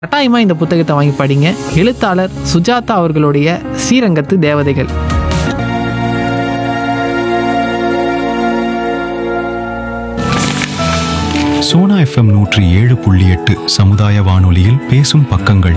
கட்டாயமாக இந்த புத்தகத்தை வாங்கி படிங்க எழுத்தாளர் சுஜாதா அவர்களுடைய ஸ்ரீரங்கத்து தேவதைகள் சோனா எஃப்எம் நூற்றி ஏழு புள்ளி எட்டு சமுதாய வானொலியில் பேசும் பக்கங்கள்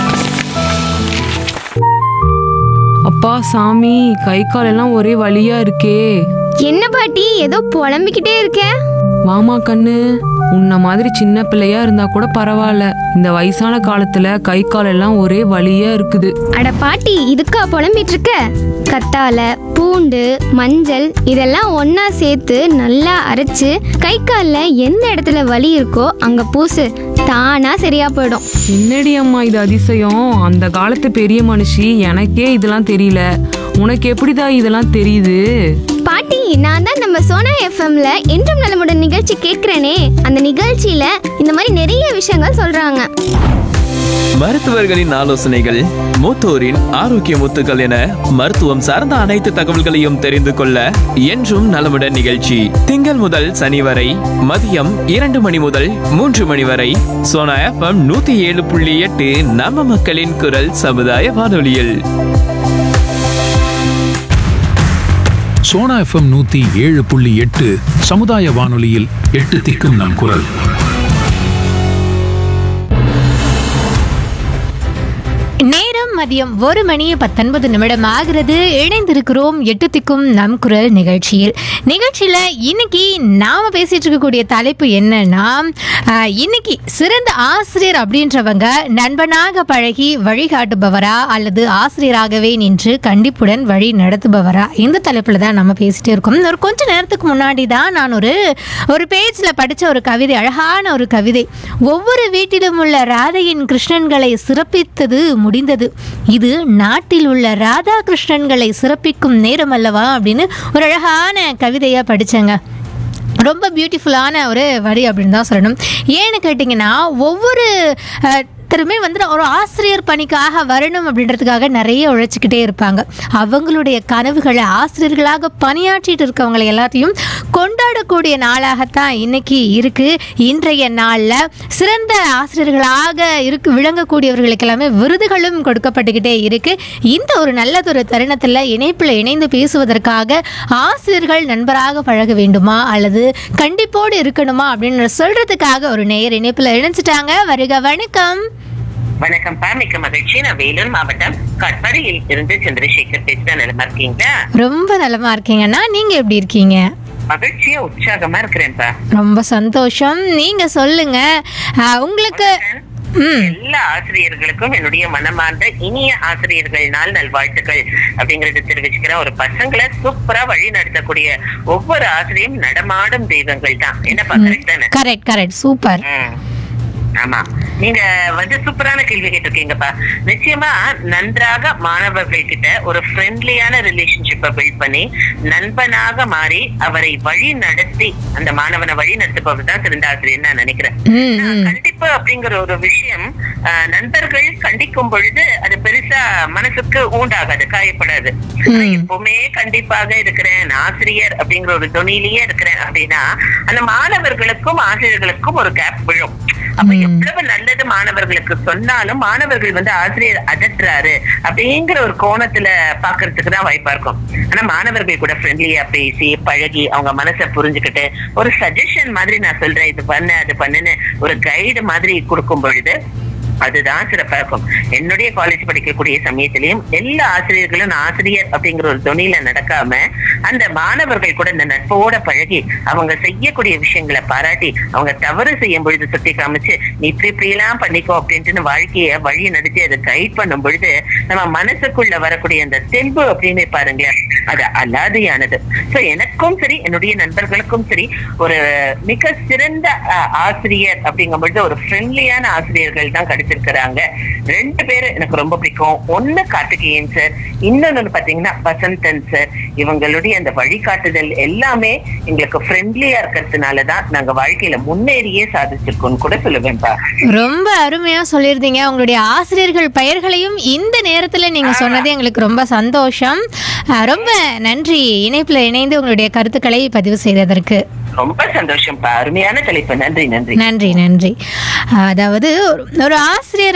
அப்பா சாமி கை கால் எல்லாம் ஒரே வலியா இருக்கே என்ன பாட்டி ஏதோ புலம்பிக்கிட்டே இருக்க வாமா கண்ணு உன்ன மாதிரி சின்ன பிள்ளையா இருந்தா கூட பரவாயில்ல இந்த வயசான காலத்துல கை கால் எல்லாம் ஒரே வலியா இருக்குது அட பாட்டி இதுக்கா புலம்பிட்டு இருக்க கத்தால பூண்டு மஞ்சள் இதெல்லாம் ஒண்ணா சேர்த்து நல்லா அரைச்சு கை காலில் எந்த இடத்துல வலி இருக்கோ அங்க பூசு தானா சரியா போயிடும் என்னடி அம்மா இது அதிசயம் அந்த காலத்து பெரிய மனுஷி எனக்கே இதெல்லாம் தெரியல உனக்கு எப்படிதா இதெல்லாம் தெரியுது பாட்டி நான் தான் நம்ம சோனா எஃப்எம்ல என்றும் நலமுடன் நிகழ்ச்சி கேட்கிறேனே அந்த நிகழ்ச்சியில இந்த மாதிரி நிறைய விஷயங்கள் சொல்றாங்க மருத்துவர்களின் ஆலோசனைகள் மூத்தோரின் ஆரோக்கிய முத்துக்கள் என மருத்துவம் சார்ந்த அனைத்து தகவல்களையும் தெரிந்து கொள்ள என்றும் நலமுடன் நிகழ்ச்சி திங்கள் முதல் சனி வரை மதியம் இரண்டு மணி முதல் மூன்று மணி வரை சோனா எஃப்எம் நூத்தி ஏழு புள்ளி எட்டு நம்ம மக்களின் குரல் சமுதாய வானொலியில் சோனா எஃப்எம் நூத்தி ஏழு புள்ளி எட்டு சமுதாய வானொலியில் எட்டு திக்கும் நம் குரல் நேரம் மதியம் ஒரு மணி பத்தொன்பது நிமிடம் ஆகிறது இணைந்திருக்கிறோம் எட்டு திக்கும் நம் குரல் நிகழ்ச்சியில் நிகழ்ச்சியில் இன்னைக்கு நாம பேசிட்டு இருக்கக்கூடிய தலைப்பு என்னன்னா ஆஹ், இன்னைக்கு சிறந்த ஆசிரியர் அப்படின்றவங்க நண்பனாக பழகி வழிகாட்டுபவரா அல்லது ஆசிரியராகவே நின்று கண்டிப்புடன் வழி நடத்துபவரா இந்த தலைப்பில் தான் நம்ம பேசிட்டே இருக்கோம் ஒரு கொஞ்ச நேரத்துக்கு முன்னாடி தான் நான் ஒரு ஒரு பேஜில் படித்த ஒரு கவிதை அழகான ஒரு கவிதை ஒவ்வொரு வீட்டிலும் உள்ள ராதையின் கிருஷ்ணன்களை சிறப்பித்தது முடிந்தது இது நாட்டில் உள்ள ராதா கிருஷ்ணன்களை சிறப்பிக்கும் நேரம் அல்லவா அப்படின்னு ஒரு அழகான கவிதையாக படித்தேங்க ரொம்ப பியூட்டிஃபுல்லான ஒரு வரி அப்படின்னு தான் சொல்லணும் ஏன்னு கேட்டிங்கன்னா ஒவ்வொரு அஹ், தருமே வந்து ஒரு ஆசிரியர் பணிக்காக வரணும் அப்படின்றதுக்காக நிறைய உழைச்சிக்கிட்டே இருப்பாங்க அவங்களுடைய கனவுகளை ஆசிரியர்களாக பணியாற்றிட்டு இருக்கவங்களை எல்லாத்தையும் கொண்டாடக்கூடிய நாளாகத்தான் இன்னைக்கு இருக்கு இன்றைய நாளில் சிறந்த ஆசிரியர்களாக இருக்கு விளங்கக்கூடியவர்களுக்கு எல்லாமே விருதுகளும் கொடுக்கப்பட்டுக்கிட்டே இருக்கு இந்த ஒரு நல்லதொரு தருணத்தில் இணைப்பில் இணைந்து பேசுவதற்காக ஆசிரியர்கள் நண்பராக பழக வேண்டுமா அல்லது கண்டிப்போடு இருக்கணுமா அப்படின்னு சொல்றதுக்காக ஒரு நேயர் இணைப்பில் இணைஞ்சிட்டாங்க வருக வணக்கம் வணக்கம் பா மிக்க மகிழ்ச்சி நான் வேலூர் மாவட்டம் கட்பாடியில் இருந்து சந்திரசேகர் பேசுறேன் நிலமா இருக்கீங்களா ரொம்ப நலமா இருக்கீங்கன்னா நீங்க எப்படி இருக்கீங்க மகிழ்ச்சியா உற்சாகமா இருக்கிறேன்ப்பா ரொம்ப சந்தோஷம் நீங்க சொல்லுங்க ஆஹ், உங்களுக்கு ம் எல்லா ஆசிரியர்களுக்கும் என்னுடைய மனமார்ந்த இனிய ஆசிரியர்கள் நாள் நல்வாழ்த்துக்கள் அப்படிங்கறது தெரிவிச்சுக்கிறேன் ஒரு பசங்களை சூப்பரா வழி நடத்தக்கூடிய ஒவ்வொரு ஆசிரியும் நடமாடும் தெய்வங்கள் தான் என்னப்பா கரெக்ட் தானே கரெக்ட் கரெக்ட் சூப்பர் ம். ஆமா நீங்க வந்து சூப்பரான கேள்வி கேட்டிருக்கீங்கப்பா நிச்சயமா நன்றாக மாணவர்கள் கிட்ட ஒரு ஃப்ரெண்ட்லியான ரிலேஷன்ஷிப்பை பில்ட் பண்ணி நண்பனாக மாறி அவரை வழி நடத்தி அந்த மாணவனை வழி நடத்துபவர் தான் சிறந்த ஆசிரியர் நான் நினைக்கிறேன் ம் ம் கண்டிப்பு அப்படிங்கிற ஒரு விஷயம் ஆஹ், நண்பர்கள் கண்டிக்கும் பொழுது அது பெருசா மனசுக்கு ஊண்டாகாது காயப்படாது ஆனா, எப்பவுமே கண்டிப்பாக இருக்கிறேன் ஆசிரியர் அப்படிங்கிற ஒரு துணியிலேயே இருக்கிறேன் அப்படின்னா அந்த மாணவர்களுக்கும் ஆசிரியர்களுக்கும் ஒரு கேப் விழும் அப்ப எவ்வளவு நல்லது மாணவர்களுக்கு சொன்னாலும் மாணவர்கள் வந்து ஆசிரியர் அதட்டுறாரு அப்படிங்கிற ஒரு கோணத்துல பாக்குறதுக்கு தான் வாய்ப்பா இருக்கும் ஆனா மாணவர்கள் கூட ஃப்ரெண்ட்லியா பேசி பழகி அவங்க மனசை புரிஞ்சுக்கிட்டு ஒரு சஜஷன் மாதிரி நான் சொல்றேன் இது பண்ணு அது பண்ணுன்னு ஒரு கைடு மாதிரி கொடுக்கும் பொழுது அதுதான் சிறப்பா இருக்கும் என்னுடைய காலேஜ் படிக்கக்கூடிய சமயத்திலையும் எல்லா ஆசிரியர்களும் நான் ஆசிரியர் அப்படிங்கிற ஒரு துணியில நடக்காம அந்த மாணவர்கள் கூட இந்த நட்போட பழகி அவங்க செய்யக்கூடிய விஷயங்களை பாராட்டி அவங்க தவறு செய்யும் பொழுது சுட்டி காமிச்சு நீ இப்படி இப்படி எல்லாம் பண்ணிக்கோ அப்படின்ட்டு வாழ்க்கைய வழி நடத்தி அதை கைட் பண்ணும் பொழுது நம்ம மனசுக்குள்ள வரக்கூடிய அந்த தெம்பு அப்படின்னு பாருங்களேன் அது அலாதியானது சோ எனக்கும் சரி என்னுடைய நண்பர்களுக்கும் சரி ஒரு மிக சிறந்த அஹ், ஆசிரியர் அப்படிங்கும் பொழுது ஒரு ஃப்ரெண்ட்லியான ஆசிரியர்கள் தான் கிடைச்சிருக்கிறாங்க ரெண்டு பேரு எனக்கு ரொம்ப பிடிக்கும் ஒண்ணு கார்த்திகேயன் சார் இன்னொன்னு பாத்தீங்கன்னா வசந்தன் சார் இவங்களுடைய அந்த வழிகாட்டுதல் எல்லாமே எங்களுக்கு ஃப்ரெண்ட்லியா இருக்கிறதுனாலதான் நாங்க வாழ்க்கையில முன்னேறியே சாதிச்சிருக்கோம்னு கூட சொல்லுவேன்ப்பா ரொம்ப அருமையா சொல்லியிருந்தீங்க உங்களுடைய ஆசிரியர்கள் பெயர்களையும் இந்த நேரத்துல நீங்க சொன்னது எங்களுக்கு ரொம்ப சந்தோஷம் ஆஹ், ரொம்ப நன்றி இணைப்புல இணைந்து உங்களுடைய கருத்துக்களை பதிவு செய்ததற்கு ரொம்ப சந்தோஷம்ப்பா அருமையான தலைப்பு நன்றி நன்றி நன்றி நன்றி அதாவது ஒரு- ஒரு ஆசிரியர்